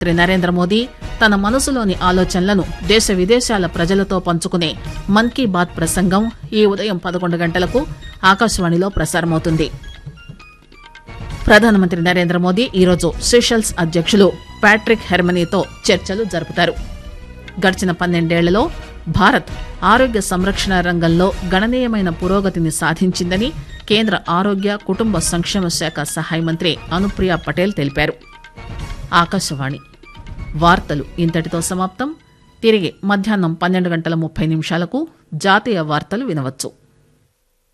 ప్రధానమంత్రి నరేంద్ర మోదీ తన మనసులోని ఆలోచనలను దేశ విదేశాల ప్రజలతో పంచుకునే మన్ కీ బాత్ ప్రసంగం ఈ ఉదయం పదకొండు గంటలకు ఆకాశవాణిలో ప్రసారమవుతుంది ప్రధానమంత్రి నరేంద్ర మోదీ ఈరోజు సెషల్స్ అధ్యక్షులు ప్యాట్రిక్ హెర్మనీతో చర్చలు జరుపుతారు గడిచిన పన్నెండేళ్లలో భారత్ ఆరోగ్య సంరక్షణ రంగంలో గణనీయమైన పురోగతిని సాధించిందని కేంద్ర ఆరోగ్య కుటుంబ సంక్షేమ శాఖ సహాయ మంత్రి అనుప్రియ పటేల్ తెలిపారు ఆకాశవాణి వార్తలు ఇంతటితో సమాప్తం తిరిగి మధ్యాహ్నం పన్నెండు గంటల ముప్పై నిమిషాలకు జాతీయ వార్తలు వినవచ్చు